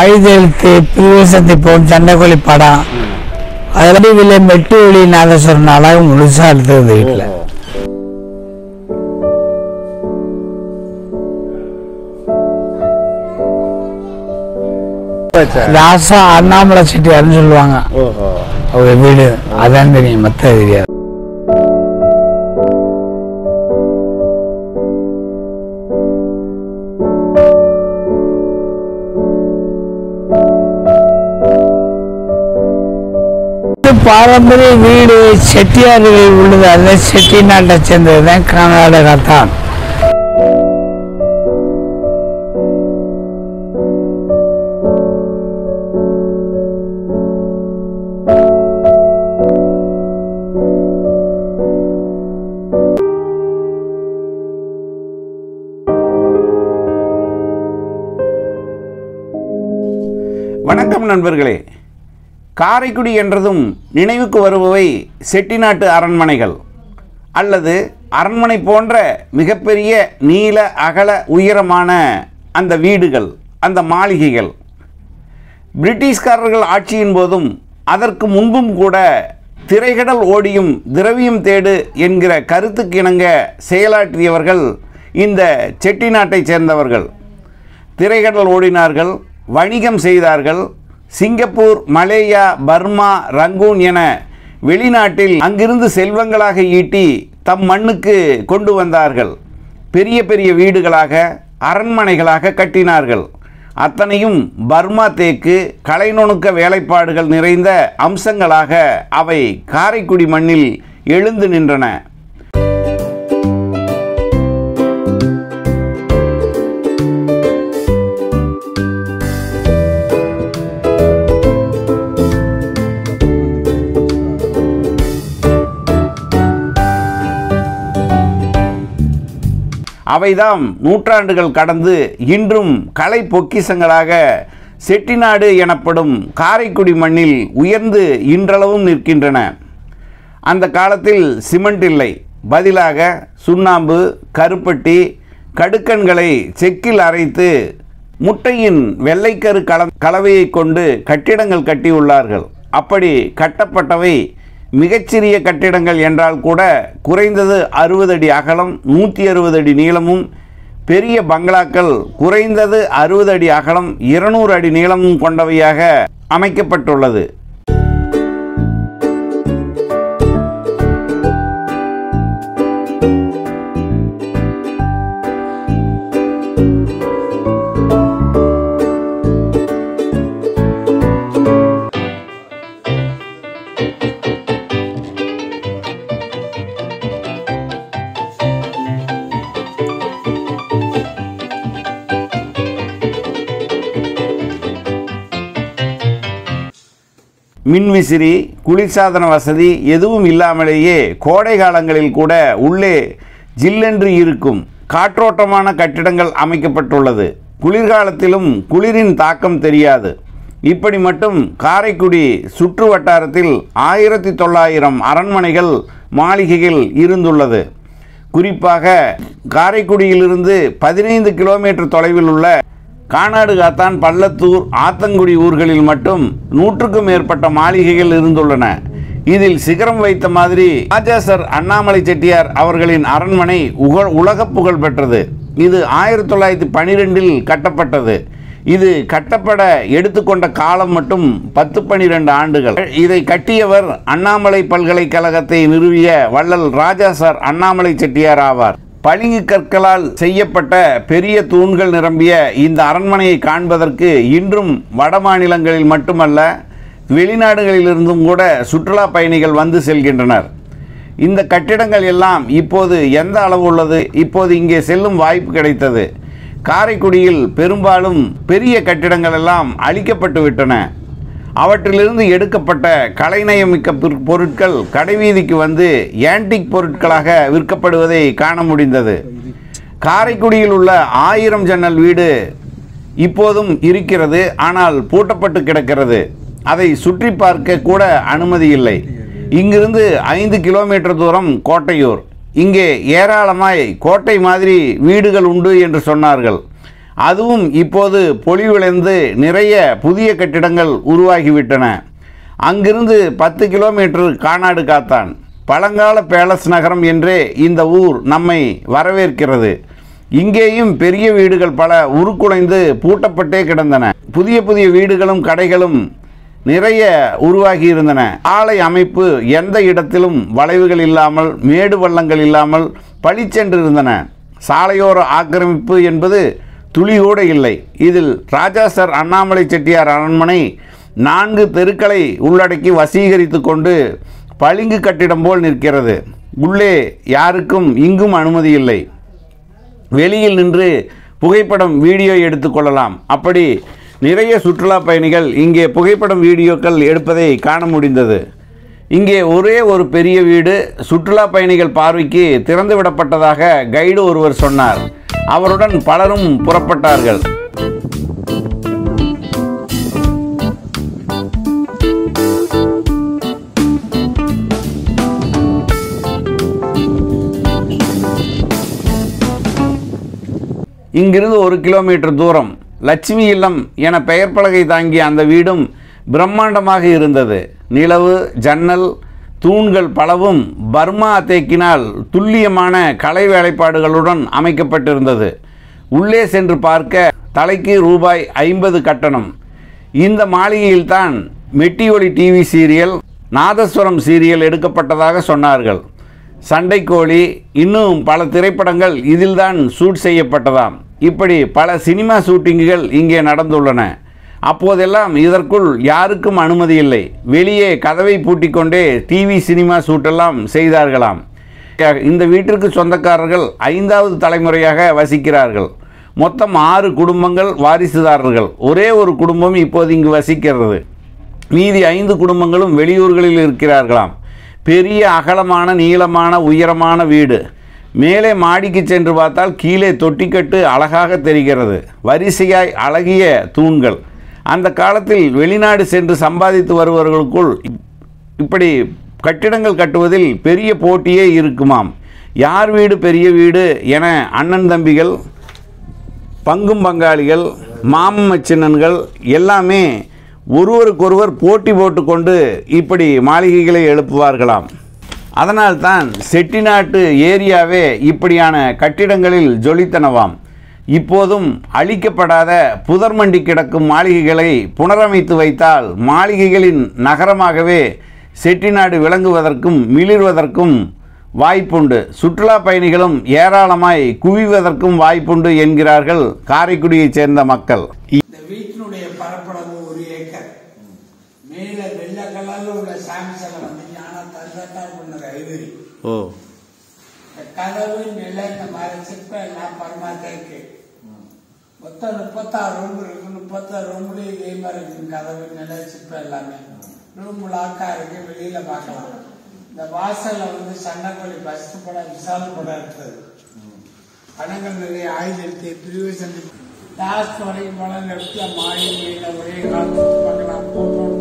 ஆயுத எழுத்து பிரிவசத்தை போன் சண்டைக்கோழி படம் அதில் விலை மெட்டு வெளி நாதஸ்வரன் நாடகம் முழுசா எடுத்தது வீட்டில் ராசா அண்ணாமலை செட்டியார்னு சொல்லுவாங்க ஓஹோ அவங்க வீடு அதான் தெரியும் மற்ற தெரியாது இது பாரம்பரிய வீடு செட்டியார்கள் உள்ளது அது செட்டி நாட்டை சேர்ந்தது தான் கர்நாடகா தான் வணக்கம் நண்பர்களே காரைக்குடி என்றதும் நினைவுக்கு வருபவை செட்டிநாட்டு அரண்மனைகள் அல்லது அரண்மனை போன்ற மிகப்பெரிய நீள அகல உயரமான அந்த வீடுகள் அந்த மாளிகைகள் பிரிட்டிஷ்காரர்கள் ஆட்சியின் போதும் அதற்கு முன்பும் கூட திரைகடல் ஓடியும் திரவியம் தேடு என்கிற கருத்துக்கு இணங்க செயலாற்றியவர்கள் இந்த செட்டிநாட்டைச் சேர்ந்தவர்கள் திரைகடல் ஓடினார்கள் வணிகம் செய்தார்கள் சிங்கப்பூர் மலேயா பர்மா ரங்கூன் என வெளிநாட்டில் அங்கிருந்து செல்வங்களாக ஈட்டி தம் மண்ணுக்கு கொண்டு வந்தார்கள் பெரிய பெரிய வீடுகளாக அரண்மனைகளாக கட்டினார்கள் அத்தனையும் பர்மா தேக்கு கலைநுணுக்க வேலைப்பாடுகள் நிறைந்த அம்சங்களாக அவை காரைக்குடி மண்ணில் எழுந்து நின்றன அவைதாம் நூற்றாண்டுகள் கடந்து இன்றும் கலை பொக்கிசங்களாக செட்டிநாடு எனப்படும் காரைக்குடி மண்ணில் உயர்ந்து இன்றளவும் நிற்கின்றன அந்த காலத்தில் சிமெண்ட் இல்லை பதிலாக சுண்ணாம்பு கருப்பட்டி கடுக்கன்களை செக்கில் அரைத்து முட்டையின் வெள்ளைக்கரு கல கலவையை கொண்டு கட்டிடங்கள் கட்டியுள்ளார்கள் அப்படி கட்டப்பட்டவை மிகச்சிறிய கட்டிடங்கள் என்றால் கூட குறைந்தது அறுபது அடி அகலம் நூற்றி அறுபது அடி நீளமும் பெரிய பங்களாக்கள் குறைந்தது அறுபது அடி அகலம் இருநூறு அடி நீளமும் கொண்டவையாக அமைக்கப்பட்டுள்ளது மின்விசிறி குளிர்சாதன வசதி எதுவும் இல்லாமலேயே கோடை காலங்களில் கூட உள்ளே ஜில்லென்று இருக்கும் காற்றோட்டமான கட்டிடங்கள் அமைக்கப்பட்டுள்ளது குளிர்காலத்திலும் குளிரின் தாக்கம் தெரியாது இப்படி மட்டும் காரைக்குடி சுற்று வட்டாரத்தில் ஆயிரத்தி தொள்ளாயிரம் அரண்மனைகள் மாளிகைகள் இருந்துள்ளது குறிப்பாக காரைக்குடியிலிருந்து பதினைந்து கிலோமீட்டர் தொலைவில் உள்ள கானாடு காத்தான் பள்ளத்தூர் ஆத்தங்குடி ஊர்களில் மட்டும் நூற்றுக்கும் மேற்பட்ட மாளிகைகள் இருந்துள்ளன இதில் சிகரம் வைத்த மாதிரி ராஜாசர் அண்ணாமலை செட்டியார் அவர்களின் அரண்மனை உக உலக புகழ் பெற்றது இது ஆயிரத்தி தொள்ளாயிரத்தி பனிரெண்டில் கட்டப்பட்டது இது கட்டப்பட எடுத்துக்கொண்ட காலம் மட்டும் பத்து பனிரெண்டு ஆண்டுகள் இதை கட்டியவர் அண்ணாமலை பல்கலைக்கழகத்தை நிறுவிய வள்ளல் ராஜாசர் அண்ணாமலை செட்டியார் ஆவார் பளிங்கு கற்களால் செய்யப்பட்ட பெரிய தூண்கள் நிரம்பிய இந்த அரண்மனையை காண்பதற்கு இன்றும் வட மாநிலங்களில் மட்டுமல்ல வெளிநாடுகளிலிருந்தும் கூட சுற்றுலா பயணிகள் வந்து செல்கின்றனர் இந்த கட்டிடங்கள் எல்லாம் இப்போது எந்த அளவு உள்ளது இப்போது இங்கே செல்லும் வாய்ப்பு கிடைத்தது காரைக்குடியில் பெரும்பாலும் பெரிய கட்டிடங்கள் எல்லாம் அழிக்கப்பட்டு விட்டன அவற்றிலிருந்து எடுக்கப்பட்ட கலைநயமிக்க பிற்- பொருட்கள் கடைவீதிக்கு வந்து ஆன்டிக் பொருட்களாக விற்கப்படுவதை காண முடிந்தது காரைக்குடியில் உள்ள ஆயிரம் ஜன்னல் வீடு இப்போதும் இருக்கிறது ஆனால் பூட்டப்பட்டு கிடக்கிறது அதை சுற்றி பார்க்க கூட அனுமதி இல்லை இங்கிருந்து ஐந்து கிலோமீட்டர் தூரம் கோட்டையூர் இங்கே ஏராளமாய் கோட்டை மாதிரி வீடுகள் உண்டு என்று சொன்னார்கள் அதுவும் இப்போது பொலிவிழந்து நிறைய புதிய கட்டிடங்கள் உருவாகிவிட்டன அங்கிருந்து பத்து கிலோமீட்டர் கானாடு காத்தான் பழங்கால பேலஸ் நகரம் என்றே இந்த ஊர் நம்மை வரவேற்கிறது இங்கேயும் பெரிய வீடுகள் பல உருக்குலைந்து பூட்டப்பட்டே கிடந்தன புதிய புதிய வீடுகளும் கடைகளும் நிறைய உருவாகி இருந்தன ஆலை அமைப்பு எந்த இடத்திலும் வளைவுகள் இல்லாமல் மேடு பள்ளங்கள் இல்லாமல் பளிச்சென்று இருந்தன சாலையோர ஆக்கிரமிப்பு என்பது துளி கூட இல்லை இதில் ராஜா சர் அண்ணாமலை செட்டியார் அரண்மனை நான்கு தெருக்களை உள்ளடக்கி வசீகரித்து கொண்டு பளிங்கு கட்டிடம் போல் நிற்கிறது உள்ளே யாருக்கும் இங்கும் அனுமதி இல்லை வெளியில் நின்று புகைப்படம் வீடியோ எடுத்துக்கொள்ளலாம் அப்படி நிறைய சுற்றுலா பயணிகள் இங்கே புகைப்படம் வீடியோக்கள் எடுப்பதை காண முடிந்தது இங்கே ஒரே ஒரு பெரிய வீடு சுற்றுலா பயணிகள் பார்வைக்கு திறந்து விடப்பட்டதாக கைடு ஒருவர் சொன்னார் அவருடன் பலரும் புறப்பட்டார்கள் இங்கிருந்து ஒரு கிலோமீட்டர் தூரம் லட்சுமி இல்லம் என பெயர் பலகை தாங்கிய அந்த வீடும் பிரம்மாண்டமாக இருந்தது நிலவு ஜன்னல் தூண்கள் பலவும் பர்மா தேக்கினால் துல்லியமான கலை வேலைப்பாடுகளுடன் அமைக்கப்பட்டிருந்தது உள்ளே சென்று பார்க்க தலைக்கு ரூபாய் ஐம்பது கட்டணம் இந்த மாளிகையில்தான் Metti Oli TV serial Nadhaswaram serial எடுக்கப்பட்டதாக சொன்னார்கள் சண்டைக்கோழி இன்னும் பல திரைப்படங்கள் இதில்தான் ஷூட் செய்யப்பட்டதாம் இப்படி பல சினிமா ஷூட்டிங்குகள் இங்கே நடந்துள்ளன அப்போதெல்லாம் இதற்குள் யாருக்கும் அனுமதி இல்லை வெளியே கதவை பூட்டிக்கொண்டே டிவி சினிமா ஷூட்டெல்லாம் செய்தார்களாம் இந்த வீட்டிற்கு சொந்தக்காரர்கள் ஐந்தாவது தலைமுறையாக வசிக்கிறார்கள் மொத்தம் ஆறு குடும்பங்கள் வாரிசுதாரர்கள் ஒரே ஒரு குடும்பம் இப்போது இங்கு வசிக்கிறது மீதி ஐந்து குடும்பங்களும் வெளியூர்களில் இருக்கிறார்களாம் பெரிய அகலமான நீளமான உயரமான வீடு மேலே மாடிக்கு சென்று பார்த்தால் கீழே தொட்டிக்கட்டு அழகாக தெரிகிறது வரிசையாய் அழகிய தூண்கள் அந்த காலத்தில் வெளிநாடு சென்று சம்பாதித்து வருபவர்களுக்குள் இப்படி கட்டிடங்கள் கட்டுவதில் பெரிய போட்டியே இருக்குமாம் யார் வீடு பெரிய வீடு என அண்ணன் தம்பிகள் பங்கும் பங்காளிகள் மாமன் மச்சினன்கள் எல்லாமே ஒருவருக்கொருவர் போட்டி போட்டுக்கொண்டு இப்படி மாளிகைகளை எழுப்புவார்களாம் அதனால்தான் செட்டிநாட்டு ஏரியாவே இப்படியான கட்டிடங்களில் ஜொலித்தனவாம் இப்போதும் அழிக்கப்படாத புதர்மண்டி கிடக்கும் மாளிகைகளை புனரமைத்து வைத்தால் மாளிகைகளின் நகரமாகவே செட்டிநாடு விளங்குவதற்கும் மிளிர்வதற்கும் வாய்ப்புண்டு சுற்றுலா பயணிகளும் ஏராளமாய் குவிவதற்கும் வாய்ப்புண்டு என்கிறார்கள் காரைக்குடியைச் சேர்ந்த மக்கள் இந்த வீட்டினுடைய பரப்பளவு ஒரு ஏக்கர் மேல வெள்ளை கலர்ல உள்ள சாமி சிலை வந்து ஞான தந்தட்டா பண்ணது ஐவரி ஓ இந்த கதவு நிலை இந்த மாதிரி சிற்ப எல்லாம் பரமாத்த இருக்கு மொத்தம் முப்பத்தாறு ரூம் இருக்கு முப்பத்தாறு ரூம்லயும் இதே மாதிரி இருக்கு கதவு நிலை சிற்பம் எல்லாமே ரூம் லாக்கா இருக்கு வெளியில பார்க்கலாம் இந்த வாசல்ல வந்து சண்டைக்கோழி பஸ் படம் விசால படம் இருக்குது பணங்கள் நிறைய ஆயுதத்தை பிரிவு செஞ்சு லாஸ்ட் வரைக்கும் போன லெப்ட்ல மாடி மேல ஒரே காலத்து பார்க்கலாம் போட்டோம்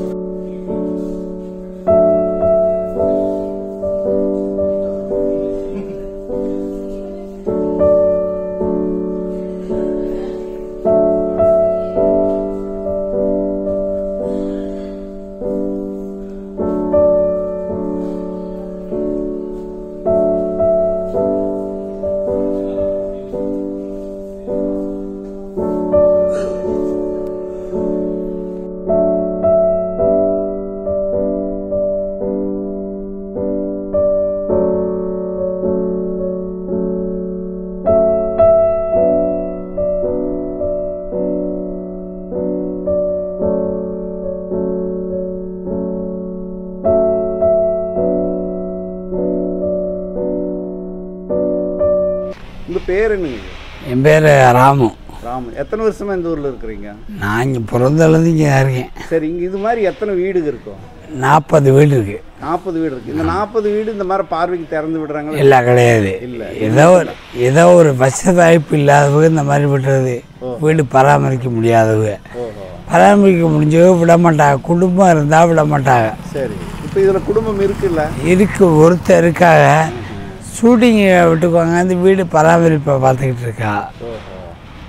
உங்கள் பேர் என்னங்க என் பேர் ராமு ராமு எத்தனை வருஷமா இந்த ஊரில் இருக்கிறீங்க நான் இங்கே பிறந்ததுலேருந்து இங்கே இருக்கேன் சரி இங்கே இது மாதிரி எத்தனை வீடுங்க இருக்கும் நாற்பது வீடு இருக்கு நாற்பது வீடு இருக்கு இந்த நாற்பது வீடு இந்த மாதிரி பார்வைக்கு திறந்து விடுறாங்களா இல்லை கிடையாது இல்லை. ஏதோ ஒரு ஏதோ ஒரு வசதி வாய்ப்பு இல்லாதவங்க இந்த மாதிரி விடுறது வீடு பராமரிக்க முடியாதவங்க ஓஹோ பராமரிக்க முடிஞ்சவங்க விட மாட்டாங்க குடும்பம் இருந்தால் விட மாட்டாங்க சரி இப்போ இதில் குடும்பம் இருக்குல்ல இருக்கு ஒருத்தர் இருக்காக ஷூட்டிங்கை விட்டுக்குவாங்க அந்த வீடு பராமரிப்பை பார்த்துக்கிட்டு இருக்கா ஓஹோ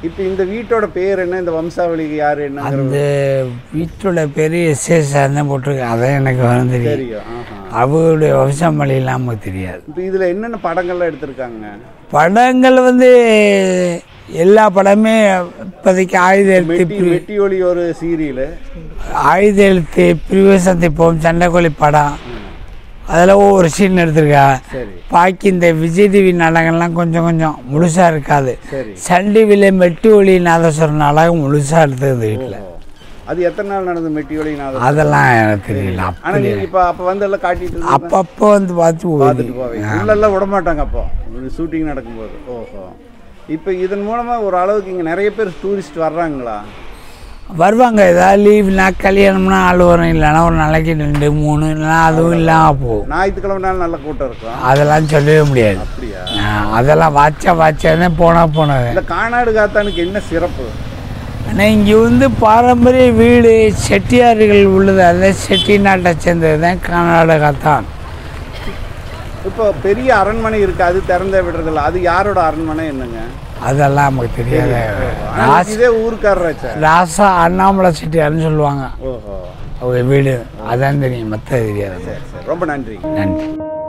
இப்போ இந்த வீட்டோட பேர் என்ன இந்த வம்சாவளி யார் என்ன அந்த வீட்டோட பெரிய எஸ்எஸ்ஆர் தான் போட்டிருக்கு அதான் எனக்கு வந்து தெரியும் தெரியும் ஆஹா அவங்களுடைய வம்சமொழி இல்லாமல் தெரியாது இப்போ இதில் என்னென்ன படங்கள்லாம் எடுத்திருக்காங்க படங்கள் வந்து எல்லா படமே இப்போதைக்கு ஆயுத எழுத்து மெட்டி மெட்டி ஒளி ஒரு சீரியலு ஆயுத எழுத்து பிரிவு சந்திப்போம் சண்டைக்கோழி படம் அதில் ஒவ்வொரு சீன் எடுத்திருக்கா சரி பாக்கி இந்த விஜய் டிவி நாடகம்லாம் கொஞ்சம் கொஞ்சம் முழுசாக இருக்காது சரி சன் டிவியில் மெட்டு ஒளி நாதஸ்வரம் நாடகம் முழுசாக எடுத்தது வீட்டில் ஓ. அது எத்தனை நாள் நடந்தது மெட்டி ஒளி நாதம் அதெல்லாம் எனக்கு தெரியல ஆனா நீங்க இப்போ அப்போ வந்து எல்லாம் காட்டிட்டு இருந்தாங்க. அப்பப்போ வந்து பார்த்து ஓடி பார்த்துட்டு போவீங்க உள்ளெல்லாம் விட மாட்டாங்க அப்போ ஷூட்டிங் நடக்கும்போது ஓஹோ இப்போ இதன் மூலமா ஒரு அளவுக்கு இங்க நிறைய பேர் டூரிஸ்ட் வர்றாங்களா வருவாங்க ஏதாவது லீவ்னா கல்யாணம்னா ஆள் வரும் இல்லைன்னா ஒரு நாளைக்கு ரெண்டு மூணு இல்லைன்னா அதுவும் இல்லாமல் போகும் ஞாயிற்றுக்கிழமை நாள் நல்ல கூட்டம் இருக்கும் அதெல்லாம் சொல்லவே முடியாது அப்படியா ஆ, அதெல்லாம் வாச்சா வாச்சானே போனால் போனது இந்த கானாடு காத்தானுக்கு என்ன சிறப்பு ஆனால் இங்கே வந்து பாரம்பரிய வீடு செட்டியார்கள் உள்ளது அதாவது செட்டி நாட்டை சேர்ந்தது தான் கர்நாடகா தான் இப்போ பெரிய அரண்மனை இருக்கு அது திறந்த விடுறதில்ல அது யாரோட அரண்மனை என்னங்க அதெல்லாம் நமக்கு தெரியாது ஆனா ராஸ் இதே ஊருக்காரராச்சா ராசா அண்ணாமலை செட்டியார்னு சொல்லுவாங்க ஓஹோ அவங்க வீடு அதான் தெரியும் மற்ற தெரியாது சரி சரி ரொம்ப நன்றி நன்றி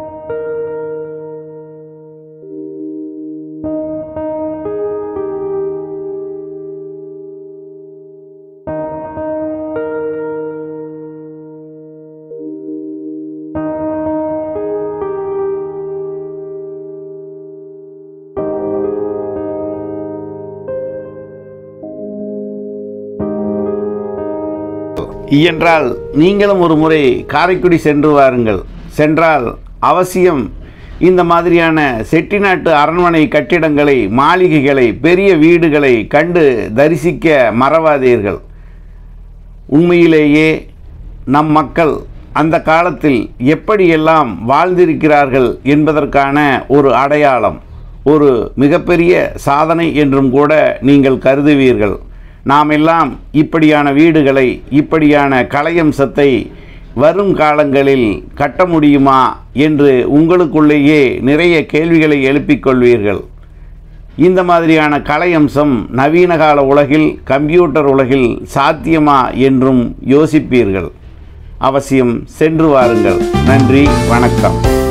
இயன்றால் நீங்களும் ஒரு முறை காரைக்குடி சென்று வாருங்கள் சென்றால் அவசியம் இந்த மாதிரியான செட்டிநாட்டு அரண்மனை கட்டிடங்களை மாளிகைகளை பெரிய வீடுகளை கண்டு தரிசிக்க மறவாதீர்கள் உண்மையிலேயே நம் மக்கள் அந்த காலத்தில் எப்படியெல்லாம் வாழ்ந்திருக்கிறார்கள் என்பதற்கான ஒரு அடையாளம் ஒரு மிகப்பெரிய சாதனை என்றும் கூட நீங்கள் கருதுவீர்கள் நாம் எல்லாம் இப்படியான வீடுகளை இப்படியான கலையம்சத்தை வரும் காலங்களில் கட்ட முடியுமா என்று உங்களுக்குள்ளேயே நிறைய கேள்விகளை எழுப்பிக் கொள்வீர்கள் இந்த மாதிரியான கலையம்சம் நவீன கால உலகில் கம்ப்யூட்டர் உலகில் சாத்தியமா என்றும் யோசிப்பீர்கள் அவசியம் சென்று வாருங்கள் நன்றி வணக்கம்